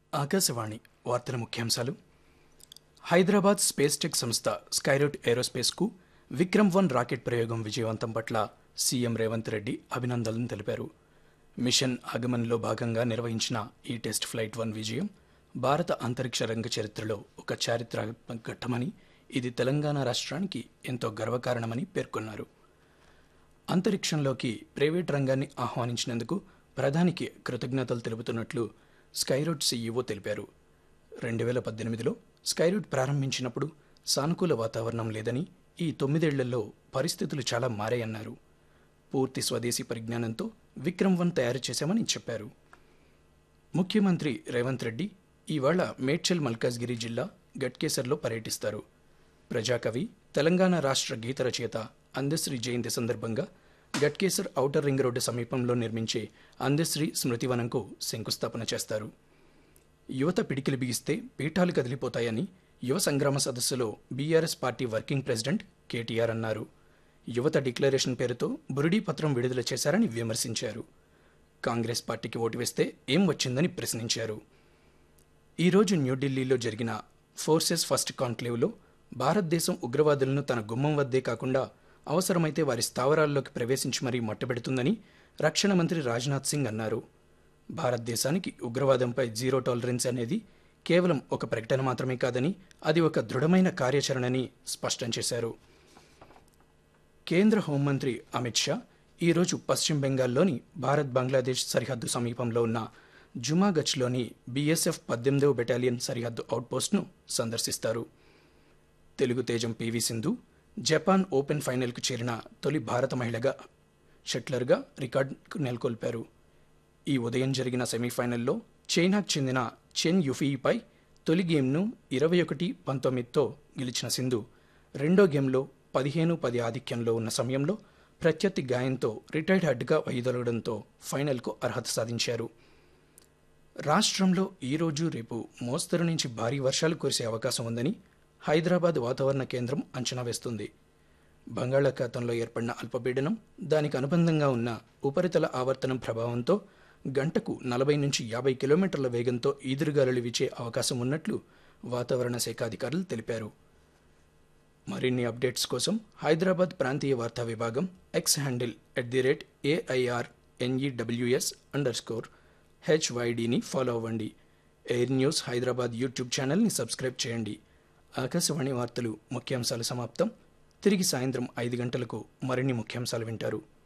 ఆకాశవాణి వార్తల ముఖ్యాంశాలు Hyderabad space tech సంస్థ స్కైరూట్ ఏరోస్పేస్కు విక్రమ్ వన్ రాకెట్ ప్రయోగం విజయవంతం పట్ల సీఎం రేవంత్ రెడ్డి అభినందనలు తెలిపారు మిషన్ ఆగమన్లో భాగంగా నిర్వహించిన ఈ టెస్ట్ ఫ్లైట్ వన్ విజయం భారత అంతరిక్ష రంగ చరిత్రలో ఒక చారిత్రాత్మక ఘట్టమని ఇది తెలంగాణ రాష్ట్రానికి ఎంతో గర్వకారణమని పేర్కొన్నారు అంతరిక్షంలోకి ప్రైవేట్ రంగాన్ని ఆహ్వానించినందుకు ప్రధానికి కృతజ్ఞతలు తెలుపుతున్నట్లు స్కైరూట్ సీఈఓ తెలిపారు రెండు వేల పద్దెనిమిదిలో స్కైరూట్ ప్రారంభించినప్పుడు సానుకూల వాతావరణం లేదని ఈ తొమ్మిదేళ్లలో పరిస్థితులు చాలా మారాయన్నారు పూర్తి స్వదేశీ పరిజ్ఞానంతో విక్రమ్ వన్ తయారు చేశామని చెప్పారు ముఖ్యమంత్రి రేవంత్ రెడ్డి ఇవాళ మేడ్చల్ మల్కాజ్గిరి జిల్లా గట్కేసర్లో పర్యటిస్తారు ప్రజాకవి తెలంగాణ రాష్ట్ర గీత రచయిత అందశ్రీ జయంతి సందర్భంగా గట్కేసర్ ఔటర్ రింగ్ రోడ్డు సమీపంలో నిర్మించే అందశ్రీ స్మృతివనంకు శంకుస్థాపన చేస్తారు యువత పిడికిలి బిగిస్తే పీఠాలు కదిలిపోతాయని యువ సంగ్రామ సదస్సులో BRS party working president KTR అన్నారు యువత డిక్లరేషన్ పేరుతో బురిడీ పత్రం విడుదల చేశారని విమర్శించారు కాంగ్రెస్ పార్టీకి ఓటు వేస్తే ఏం వచ్చిందని ప్రశ్నించారు ఈరోజు న్యూఢిల్లీలో జరిగిన ఫోర్సెస్ ఫస్ట్ కాన్క్లేవ్లో భారతదేశం ఉగ్రవాదులను తన గుమ్మం వద్దే కాకుండా అవసరమైతే వారి స్థావరాల్లోకి ప్రవేశించి మరీ మట్టబెడుతుందని రక్షణ మంత్రి రాజ్నాథ్ సింగ్ అన్నారు భారతదేశానికి ఉగ్రవాదంపై జీరో టాలరెన్స్ అనేది కేవలం ఒక ప్రకటన మాత్రమే కాదని అది ఒక దృఢమైన కార్యాచరణని స్పష్టం చేశారు కేంద్ర హోంమంత్రి అమిత్ షా ఈరోజు పశ్చిమ బెంగాల్లోని భారత్ బంగ్లాదేశ్ సరిహద్దు సమీపంలో ఉన్న జుమాగచ్లోని బీఎస్ఎఫ్ పద్దెనిమిదవ బెటాలియన్ సరిహద్దు అవుట్పోస్ట్ను సందర్శిస్తారు తెలుగు తేజం పివి సింధు జపాన్ ఓపెన్ ఫైనల్కు చేరిన తొలి భారత మహిళగా షట్లర్గా రికార్డుకు నెలకొల్పారు ఈ ఉదయం జరిగిన సెమీఫైనల్లో చైనాకు చెందిన చెన్ యుఫీపై తొలి గేమ్ను ఇరవై ఒకటి పంతొమ్మిదితో గెలిచిన సింధు రెండో గేమ్లో పదిహేను పది ఆధిక్యంలో ఉన్న సమయంలో ప్రత్యర్థి గాయంతో రిటైర్డ్ హెడ్గా వైదొలగడంతో ఫైనల్కు అర్హత సాధించారు రాష్ట్రంలో ఈరోజు రేపు మోస్తరు నుంచి భారీ వర్షాలు కురిసే అవకాశం ఉందని హైదరాబాద్ వాతావరణ కేంద్రం అంచనా వేస్తుంది బంగాళాఖాతంలో ఏర్పడిన అల్పపీడనం దానికి అనుబంధంగా ఉన్న ఉపరితల ఆవర్తనం ప్రభావంతో గంటకు నలభై నుంచి యాభై కిలోమీటర్ల వేగంతో ఈదురుగాలులు వీచే అవకాశం ఉన్నట్లు వాతావరణ శాఖ అధికారులు తెలిపారు మరిన్ని అప్డేట్స్ కోసం హైదరాబాద్ ప్రాంతీయ వార్తా విభాగం X handle at the rate AIR NEWS underscore హెచ్వైడిని ఫాలో అవ్వండి ఎయిర్ న్యూస్ హైదరాబాద్ యూట్యూబ్ ఛానల్ని సబ్స్క్రైబ్ చేయండి ఆకాశవాణి వార్తలు ముఖ్యాంశాలు సమాప్తం తిరిగి సాయంత్రం ఐదు గంటలకు మరిన్ని ముఖ్యాంశాలు వింటారు